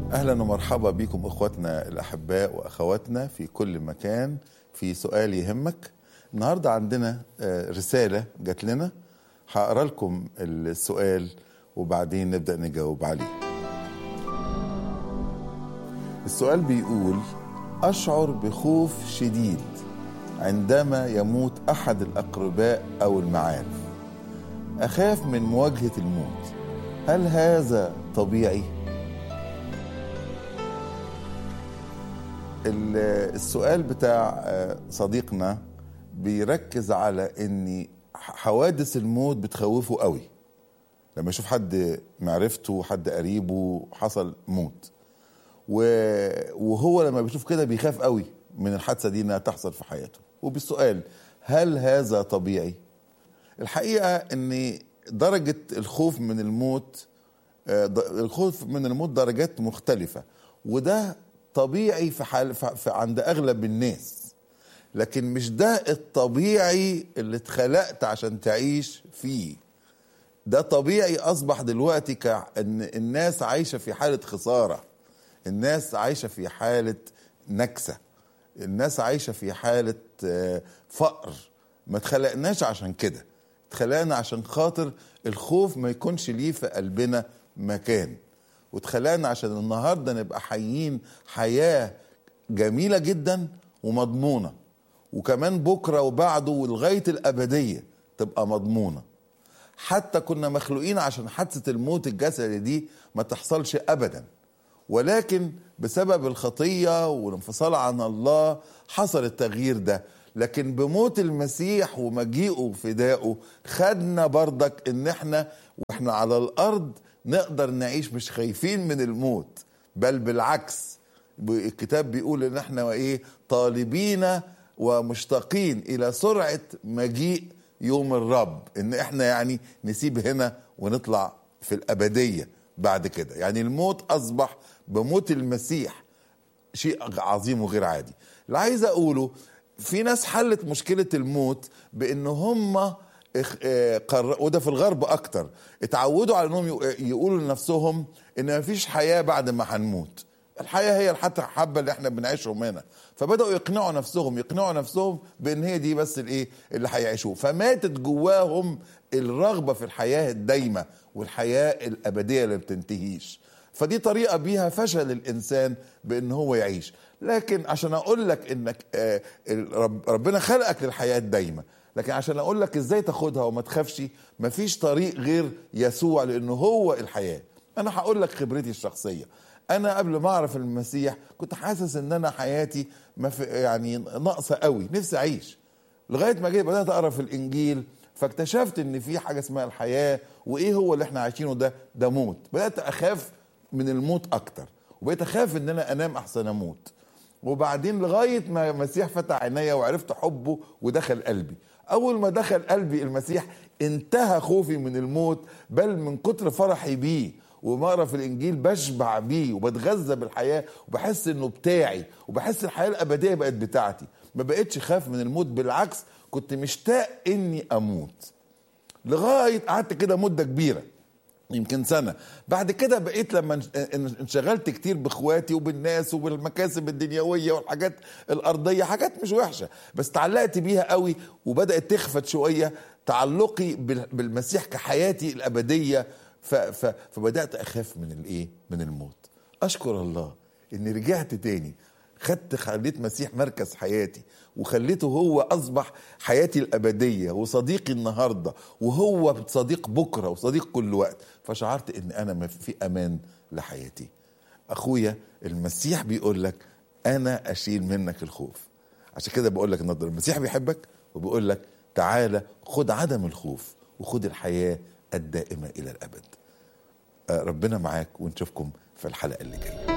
اهلا ومرحبا بكم اخواتنا الاحباء واخواتنا في كل مكان في سؤال يهمك النهارده عندنا آه، رساله جات لنا هقرا لكم السؤال وبعدين نبدا نجاوب عليه السؤال بيقول اشعر بخوف شديد عندما يموت احد الاقرباء او المعارف اخاف من مواجهه الموت هل هذا طبيعي ال- السؤال بتاع آه، صديقنا بيركز على ان حوادث الموت بتخوفه قوي لما يشوف حد معرفته حد قريبه حصل موت و- وهو لما بيشوف كده بيخاف قوي من الحادثه دي انها تحصل في حياته وبالسؤال هل هذا طبيعي الحقيقه ان درجه الخوف من الموت آه، د- الخوف من الموت درجات مختلفه وده طبيعي في حال في في- عند اغلب الناس لكن مش ده الطبيعي اللي اتخلقت عشان تعيش فيه ده طبيعي اصبح دلوقتي كأن الناس عايشه في حاله خساره الناس عايشه في حاله نكسه الناس عايشه في حاله آه، فقر ما اتخلقناش عشان كده اتخلقنا عشان خاطر الخوف ما يكونش ليه في قلبنا مكان واتخلقنا عشان النهارده نبقى حيين حياه جميله جدا ومضمونه وكمان بكره وبعده ولغايه الابديه تبقى مضمونه حتى كنا مخلوقين عشان حادثه الموت الجسدي دي ما تحصلش ابدا ولكن بسبب الخطيه والانفصال عن الله حصل التغيير ده لكن بموت المسيح ومجيئه وفدائه خدنا برضك ان احنا واحنا على الارض نقدر نعيش مش خايفين من الموت بل بالعكس ب- الكتاب بيقول ان احنا ايه طالبين ومشتاقين الى سرعه مجيء يوم الرب ان احنا يعني نسيب هنا ونطلع في الابديه بعد كده يعني الموت اصبح بموت المسيح شيء عظيم وغير عادي اللي عايز اقوله في ناس حلت مشكله الموت بان هم اخ- آه، قر- وده في الغرب اكتر اتعودوا على انهم يق- يقولوا لنفسهم ان مفيش حياه بعد ما هنموت الحياه هي حتى الحبه اللي احنا بنعيشهم هنا فبداوا يقنعوا نفسهم يقنعوا نفسهم بان هي دي بس الايه اللي هيعيشوه فماتت جواهم الرغبه في الحياه الدايمه والحياه الابديه اللي بتنتهيش فدي طريقه بيها فشل الانسان بان هو يعيش لكن عشان اقول لك انك آه، الرب- ربنا خلقك للحياه الدايمه لكن عشان اقول لك ازاي تاخدها وما تخافش مفيش طريق غير يسوع لانه هو الحياه انا هقول لك خبرتي الشخصيه انا قبل ما اعرف المسيح كنت حاسس ان انا حياتي ما في يعني ناقصه قوي نفسي اعيش لغايه ما جيت بدات اقرا في الانجيل فاكتشفت ان في حاجه اسمها الحياه وايه هو اللي احنا عايشينه ده ده موت بدات اخاف من الموت اكتر وبقيت اخاف ان انا انام احسن اموت وبعدين لغايه ما المسيح فتح عينيا وعرفت حبه ودخل قلبي اول ما دخل قلبي المسيح انتهى خوفي من الموت بل من كتر فرحي بيه وما اقرا في الانجيل بشبع بيه وبتغذى بالحياه وبحس انه بتاعي وبحس الحياه الابديه بقت بتاعتي ما بقتش خاف من الموت بالعكس كنت مشتاق اني اموت لغايه قعدت كده مده كبيره يمكن سنة بعد كده بقيت لما انش- ان- انشغلت كتير باخواتي وبالناس وبالمكاسب الدنيوية والحاجات الأرضية حاجات مش وحشة بس تعلقت بيها قوي وبدأت تخفت شوية تعلقي بال- بالمسيح كحياتي الأبدية ف ف فبدأت أخاف من الإيه من الموت أشكر الله إني رجعت تاني خدت خليت مسيح مركز حياتي وخليته هو اصبح حياتي الابديه وصديقي النهارده وهو صديق بكره وصديق كل وقت فشعرت ان انا ما في امان لحياتي اخويا المسيح بيقول لك انا اشيل منك الخوف عشان كده بقول لك النهارده المسيح بيحبك وبيقول لك تعالى خد عدم الخوف وخد الحياه الدائمه الى الابد آه، ربنا معاك ونشوفكم في الحلقه اللي جايه